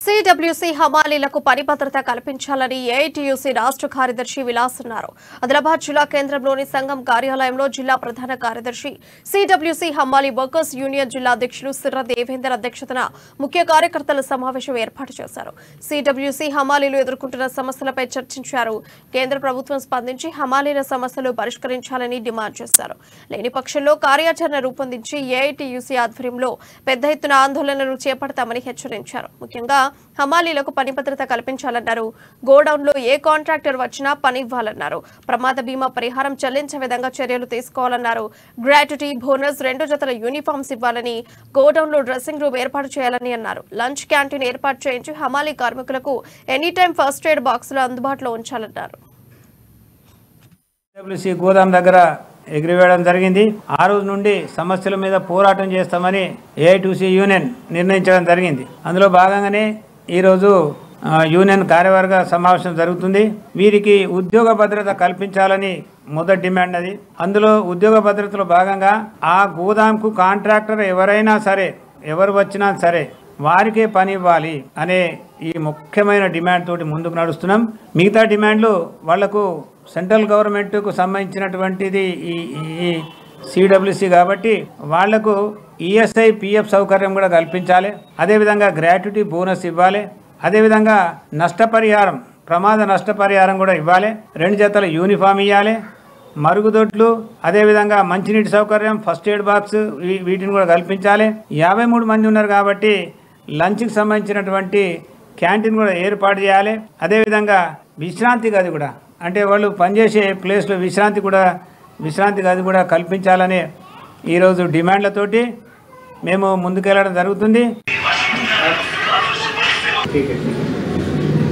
CWC హమాలీలకు పని భద్రత కల్పించాలని ఏఐటీయూసీ రాష్ట్ర కార్యదర్శి విలాస్ అన్నారు ఆదిలాబాద్ జిల్లా కేంద్రంలోని సంఘం కార్యాలయంలో జిల్లా ప్రధాన కార్యదర్శి సిడబ్ల్యూసీ హమాలీ వర్కర్స్ యూనియన్ జిల్లా అధ్యక్షులు సిర్ర దేవేందర్ అధ్యక్షతన ముఖ్య కార్యకర్తల సమావేశం ఏర్పాటు చేశారు సిడబ్ల్యూసీ హమాలీలు ఎదుర్కొంటున్న సమస్యలపై చర్చించారు కేంద్ర ప్రభుత్వం స్పందించి హమాలీల సమస్యలు పరిష్కరించాలని డిమాండ్ చేశారు లేని పక్షంలో కార్యాచరణ రూపొందించి ఏఐటీయూసీ ఆధ్వర్యంలో పెద్ద ఎత్తున ఆందోళనలు చేపడతామని హెచ్చరించారు ముఖ్యంగా హమాలీలకు పని భద్రత కల్పించాలన్నారు గోడౌన్లో ఏ కాంట్రాక్టర్ వచ్చినా పని ఇవ్వాలన్నారు ప్రమాద బీమా పరిహారం చెల్లించే విధంగా చర్యలు తీసుకోవాలన్నారు గ్రాట్యుటీ బోనస్ రెండు జతల యూనిఫామ్స్ ఇవ్వాలని గోడౌన్లో డ్రెస్సింగ్ రూమ్ ఏర్పాటు చేయాలని అన్నారు లంచ్ క్యాంటీన్ ఏర్పాటు చేయించి హమాలీ కార్మికులకు ఎనీ టైం ఫస్ట్ ఎయిడ్ బాక్సులు అందుబాటులో ఉంచాలన్నారు డబ్ల్యూసీ గోదాం దగ్గర ఎగిరివేయడం జరిగింది ఆ రోజు నుండి సమస్యల మీద పోరాటం చేస్తామని ఏఐటీసీ యూనియన్ నిర్ణయించడం జరిగింది అందులో భాగంగానే ఈరోజు ఆ, యూనియన్ కార్యవర్గ సమావేశం జరుగుతుంది వీరికి ఉద్యోగ భద్రత కల్పించాలని మొదటి డిమాండ్ అది అందులో ఉద్యోగ భద్రతలో భాగంగా ఆ గోదాంకు కాంట్రాక్టర్ ఎవరైనా సరే ఎవరు వచ్చినా సరే వారికే పని ఇవ్వాలి అనే ఈ ముఖ్యమైన డిమాండ్ తోటి ముందుకు నడుస్తున్నాం మిగతా డిమాండ్లు వాళ్లకు సెంట్రల్ గవర్నమెంట్కు సంబంధించినటువంటిది ఈ ఈ సిడబ్ల్యూసి కాబట్టి వాళ్లకు ఈఎస్ఐ పిఎఫ్ సౌకర్యం కూడా కల్పించాలి అదేవిధంగా గ్రాట్యుటీ బోనస్ ఇవ్వాలి అదేవిధంగా నష్టపరిహారం ప్రమాద నష్టపరిహారం కూడా ఇవ్వాలి రెండు జతల యూనిఫామ్ ఇవ్వాలి మరుగుదొడ్లు అదేవిధంగా మంచినీటి సౌకర్యం ఫస్ట్ ఎయిడ్ బాక్స్ వీ- వీటిని కూడా కల్పించాలి యాభై మూడు మంది ఉన్నారు కాబట్టి లంచ్కి సంబంధించినటువంటి క్యాంటీన్ కూడా ఏర్పాటు చేయాలి అదేవిధంగా విశ్రాంతి గది కూడా అంటే వాళ్ళు పనిచేసే ప్లేస్లో విశ్రాంతి కూడా విశ్రాంతి గది కూడా కల్పించాలని ఈరోజు డిమాండ్లతోటి మేము ముందుకెళ్ళడం జరుగుతుంది